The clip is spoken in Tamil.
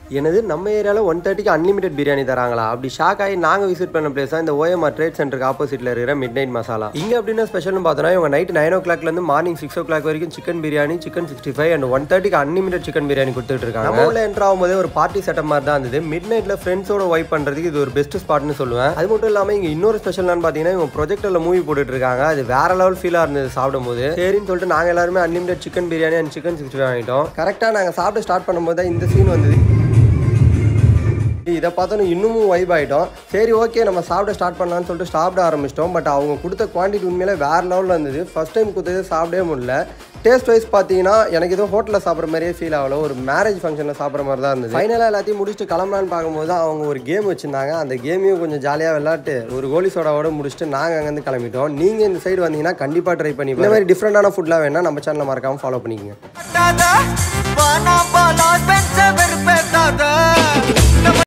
எனது நம்ம ஏரியாவில் ஒன் தேர்ட்டிக்கு அன்லிமிடெட் பிரியாணி தராங்களா அப்படி ஷாக் ஆகி நாங்கள் விசிட் பண்ண பிளேஸ் தான் இந்த ஓஎம்ஆர் ட்ரேட் சென்டருக்கு ஆப்போசிட்டில் இருக்கிற மிட் நைட் மசாலா இங்கே அப்படின்னா ஸ்பெஷல்னு பார்த்தோன்னா இவங்க நைட் நைன் ஓ கிளாக்லேருந்து மார்னிங் சிக்ஸ் ஓ கிளாக் வரைக்கும் chicken biryani chicken sixty five and one தேர்ட்டிக்கு அன்லிமிடெட் சிக்கன் பிரியாணி கொடுத்துட்டு இருக்காங்க நம்ம உள்ள என்ட்ரு ஆகும்போது ஒரு பார்ட்டி செட்டப் மாதிரி தான் இருந்தது மிட் நைட்டில் ஃப்ரெண்ட்ஸோட வைப் பண்ணுறதுக்கு இது ஒரு பெஸ்ட் ஸ்பாட்னு சொல்லுவேன் அது மட்டும் இல்லாமல் இங்கே இன்னொரு ஸ்பெஷல்னு பார்த்தீங்கன்னா இவங்க ப்ரொஜெக்டரில் மூவி போட்டுட்டு இருக்காங்க அது வேற லெவல் ஃபீலாக இருந்தது சாப்பிடும்போது சரின்னு சொல்லிட்டு நாங்கள் எல்லாருமே unlimited chicken biryani and chicken sixty five வாங்கிட்டோம் கரெக்டாக நாங்கள் சாப்பிட்டு ஸ்டார்ட் பண்ணும்போது தான் இந்த சீன் வந்தது இதை பார்த்தோன்னு இன்னமும் வைப் ஆகிட்டோம் சரி ஓகே நம்ம சாப்பிட ஸ்டார்ட் பண்ணலாம்னு சொல்லிட்டு சாப்பிட ஆரம்பிச்சிட்டோம் பட் அவங்க கொடுத்த குவான்டிட்டி உண்மையிலே வேறு லெவலில் இருந்தது ஃபர்ஸ்ட் டைம் கொடுத்தது சாப்பிடவே முடியல டேஸ்ட் வைஸ் பார்த்தீங்கன்னா எனக்கு ஏதோ ஹோட்டலில் சாப்பிட்ற மாதிரியே ஃபீல் ஆகல ஒரு மேரேஜ் ஃபங்க்ஷனில் சாப்பிட்ற மாதிரி தான் இருந்தது ஃபைனலாக எல்லாத்தையும் முடிச்சுட்டு கிளம்பலான்னு பார்க்கும்போது தான் அவங்க ஒரு கேம் வச்சுருந்தாங்க அந்த கேமையும் கொஞ்சம் ஜாலியாக விளையாட்டு ஒரு கோலி சோடாவோட முடிச்சுட்டு நாங்கள் அங்கேருந்து கிளம்பிட்டோம் நீங்கள் இந்த சைடு வந்தீங்கன்னா கண்டிப்பாக ட்ரை பண்ணி இந்த மாதிரி டிஃப்ரெண்டான ஃபுட்லாம் வேணால் நம்ம சேனலை மறக்காமல் ஃபாலோ பண்ணிக்கோங்க பட்டாத வானா பாலா பெஞ்ச வெறுப்ப